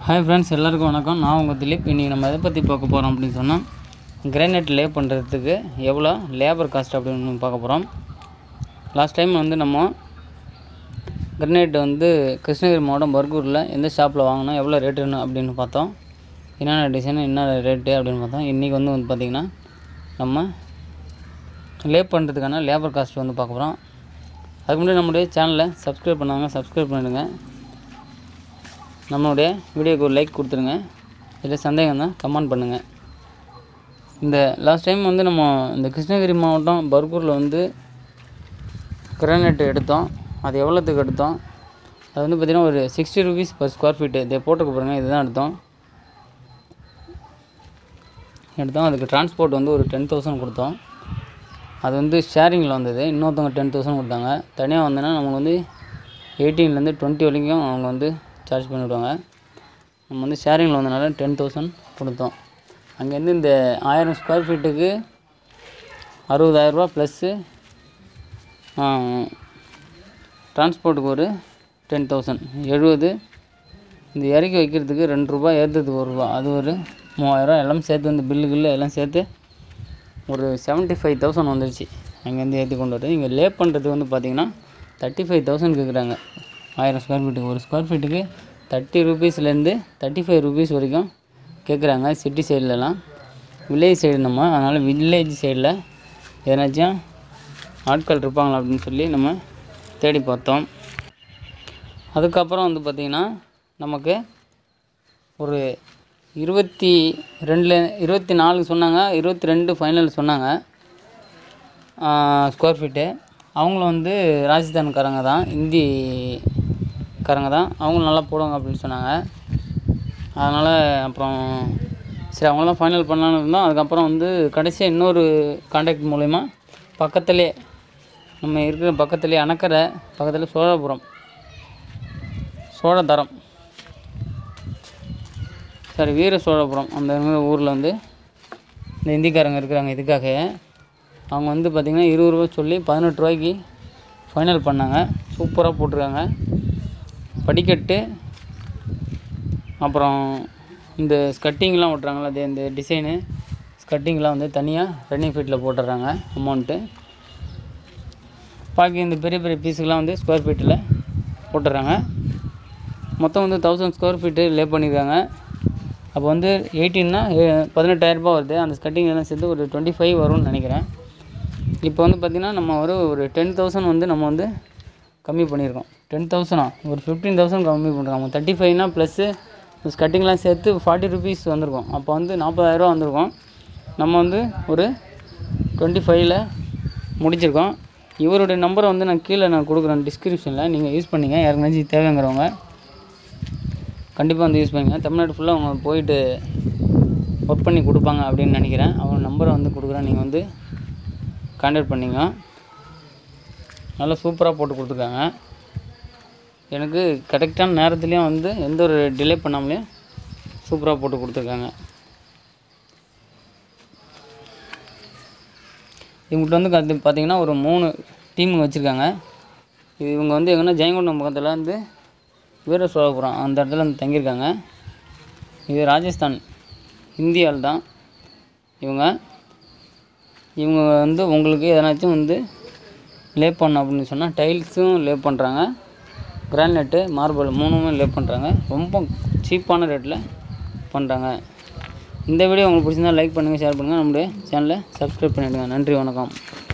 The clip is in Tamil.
ஹாய் ஃப்ரெண்ட்ஸ் எல்லாருக்கும் வணக்கம் நான் உங்கள் திலீப் இன்றைக்கி நம்ம எதை பற்றி பார்க்க போகிறோம் அப்படின்னு சொன்னால் கிரானைட் லே பண்ணுறதுக்கு எவ்வளோ லேபர் காஸ்ட் அப்படின்னு பார்க்க போகிறோம் லாஸ்ட் டைம் வந்து நம்ம கிரானைட் வந்து கிருஷ்ணகிரி மாவட்டம் பர்கூரில் எந்த ஷாப்பில் வாங்கினோம் எவ்வளோ ரேட்டுன்னு அப்படின்னு பார்த்தோம் என்னென்ன டிசைன் என்ன ரேட்டு அப்படின்னு பார்த்தோம் இன்றைக்கி வந்து வந்து பார்த்திங்கன்னா நம்ம லே பண்ணுறதுக்கான லேபர் காஸ்ட் வந்து பார்க்க போகிறோம் அதுக்கு முன்னாடி நம்மளுடைய சேனலை சப்ஸ்கிரைப் பண்ணாங்க சப்ஸ்கிரைப் பண்ணிடுங்க நம்மளுடைய வீடியோக்கு ஒரு லைக் கொடுத்துருங்க இதில் சந்தேகம் தான் கமெண்ட் பண்ணுங்கள் இந்த லாஸ்ட் டைம் வந்து நம்ம இந்த கிருஷ்ணகிரி மாவட்டம் பர்கூரில் வந்து கிரானைட் எடுத்தோம் அது எவ்வளோத்துக்கு எடுத்தோம் அது வந்து பார்த்திங்கன்னா ஒரு sixty rupees per square feet இதை போட்டுக்க பாருங்க இதுதான் எடுத்தோம் எடுத்தோம் அதுக்கு டிரான்ஸ்போர்ட் வந்து ஒரு டென் தௌசண்ட் கொடுத்தோம் அது வந்து ஷேரிங்கில் வந்தது இன்னொருத்தவங்க டென் தௌசண்ட் கொடுத்தாங்க தனியாக வந்தோன்னா நமக்கு வந்து எயிட்டீன்லேருந்து டுவெண்ட்டி வரைக்கும் அவங்க வந்து சார்ஜ் பண்ணிவிடுவாங்க நம்ம வந்து ஷேரிங்கில் வந்தனால டென் தௌசண்ட் கொடுத்தோம் அங்கேருந்து இந்த ஆயிரம் ஸ்கொயர் ஃபீட்டுக்கு அறுபதாயிரரூபா ப்ளஸ்ஸு டிரான்ஸ்போர்ட்டுக்கு ஒரு டென் தௌசண்ட் எழுபது இந்த இறக்கி வைக்கிறதுக்கு ரெண்டு ரூபா ஏற்றுறதுக்கு ஒரு ரூபா அது ஒரு மூவாயிரம் எல்லாம் சேர்த்து இந்த பில்லு கில்லு எல்லாம் சேர்த்து ஒரு செவன்ட்டி ஃபைவ் தௌசண்ட் வந்துருச்சு அங்கேருந்து ஏற்றி கொண்டு வரது இங்கே லே பண்ணுறது வந்து பார்த்திங்கன்னா தேர்ட்டி ஃபைவ் தௌசண்ட் கேட்குறாங்க ஆயிரம் ஸ்கொயர் ஃபீட்டுக்கு ஒரு ஸ்கொயர் ஃபீட்டுக்கு தேர்ட்டி ருபீஸ்லேருந்து தேர்ட்டி ஃபைவ் ருபீஸ் வரைக்கும் கேட்குறாங்க சிட்டி சைட்லலாம் வில்லேஜ் சைடு நம்ம அதனால் வில்லேஜ் சைடில் எதனாச்சும் ஆட்கள் இருப்பாங்களா அப்படின்னு சொல்லி நம்ம தேடி பார்த்தோம் அதுக்கப்புறம் வந்து பார்த்திங்கன்னா நமக்கு ஒரு இருபத்தி ரெண்டில் இருபத்தி நாலு சொன்னாங்க இருபத்தி ரெண்டு ஃபைனல் சொன்னாங்க ஸ்கொயர் ஃபீட்டு அவங்களும் வந்து ராஜஸ்தான்காரங்க தான் இந்திக்காரங்க தான் அவங்களும் நல்லா போடுவாங்க அப்படின்னு சொன்னாங்க அதனால் அப்புறம் சரி அவங்கள தான் ஃபைனல் பண்ணலான்னு இருந்தோம் அதுக்கப்புறம் வந்து கடைசியாக இன்னொரு காண்டாக்ட் மூலிமா பக்கத்துலேயே நம்ம இருக்கிற பக்கத்துலேயே அணக்கரை பக்கத்தில் சோழபுரம் சோழதரம் சாரி வீர சோழபுரம் அந்த ஊரில் வந்து இந்த இந்திக்காரங்க இருக்கிறாங்க இதுக்காக அவங்க வந்து பார்த்திங்கன்னா இருபது ரூபா சொல்லி பதினெட்டு ரூபாய்க்கு ஃபைனல் பண்ணாங்க சூப்பராக போட்டிருக்காங்க படிக்கட்டு அப்புறம் இந்த ஸ்கட்டிங்லாம் ஓட்டுறாங்களா அது இந்த டிசைனு ஸ்கட்டிங்லாம் வந்து தனியாக ரன்னிங் ஃபீட்டில் போட்டுடுறாங்க அமௌண்ட்டு பாக்கி இந்த பெரிய பெரிய பீஸுக்கெலாம் வந்து ஸ்கொயர் ஃபீட்டில் போட்டுடுறாங்க மொத்தம் வந்து தௌசண்ட் ஸ்கொயர் ஃபீட்டு லே பண்ணியிருக்காங்க அப்போ வந்து எயிட்டீன்னா பதினெட்டாயிரரூபா வருது அந்த ஸ்கட்டிங் எல்லாம் சேர்த்து ஒரு டுவெண்ட்டி ஃபைவ் வரும்னு நினைக்கிறேன் இப்போ வந்து பார்த்திங்கன்னா நம்ம ஒரு ஒரு டென் தௌசண்ட் வந்து நம்ம வந்து கம்மி பண்ணியிருக்கோம் டென் தௌசண்டா ஒரு ஃபிஃப்டீன் தௌசண்ட் கம்மி பண்ணுறாங்க தேர்ட்டி ஃபைவ்னா ப்ளஸ்ஸு ஸ்கட்டிங்லாம் சேர்த்து ஃபார்ட்டி ருபீஸ் வந்திருக்கும் அப்போ வந்து நாற்பதாயிரரூவா வந்திருக்கும் நம்ம வந்து ஒரு டுவெண்ட்டி ஃபைவ்ல முடிச்சிருக்கோம் இவருடைய நம்பரை வந்து நான் கீழே நான் கொடுக்குறேன் டிஸ்கிரிப்ஷனில் நீங்கள் யூஸ் பண்ணிங்க யாருக்குனாச்சும் தேவைங்கிறவங்க கண்டிப்பாக வந்து யூஸ் பண்ணுங்க தமிழ்நாடு ஃபுல்லாக அவங்க போயிட்டு ஒர்க் பண்ணி கொடுப்பாங்க அப்படின்னு நினைக்கிறேன் அவங்க நம்பரை வந்து கொடுக்குறேன் நீங்கள் வந்து கான்டாக்ட் பண்ணிங்க நல்லா சூப்பராக போட்டு கொடுத்துருக்காங்க எனக்கு கரெக்டான நேரத்துலேயும் வந்து எந்த ஒரு டிலே பண்ணாமலே சூப்பராக போட்டு கொடுத்துருக்காங்க இவங்கள்ட்ட வந்து கற்று பார்த்தீங்கன்னா ஒரு மூணு டீம் வச்சுருக்காங்க இது இவங்க வந்து எங்கன்னா ஜெயங்கொண்டம் பக்கத்தில் வந்து வீர சோழபுரம் அந்த இடத்துல வந்து தங்கியிருக்காங்க இது ராஜஸ்தான் இந்தியாவில் தான் இவங்க இவங்க வந்து உங்களுக்கு எதனாச்சும் வந்து லே பண்ண அப்படின்னு சொன்னால் டைல்ஸும் லே பண்ணுறாங்க கிரானைட்டு மார்பிள் மூணுமே லே பண்ணுறாங்க ரொம்ப சீப்பான ரேட்டில் பண்ணுறாங்க இந்த வீடியோ உங்களுக்கு பிடிச்சிருந்தா லைக் பண்ணுங்கள் ஷேர் பண்ணுங்கள் நம்மளுடைய சேனலை சப்ஸ்கிரைப் பண்ணிவிடுங்க நன்றி வணக்கம்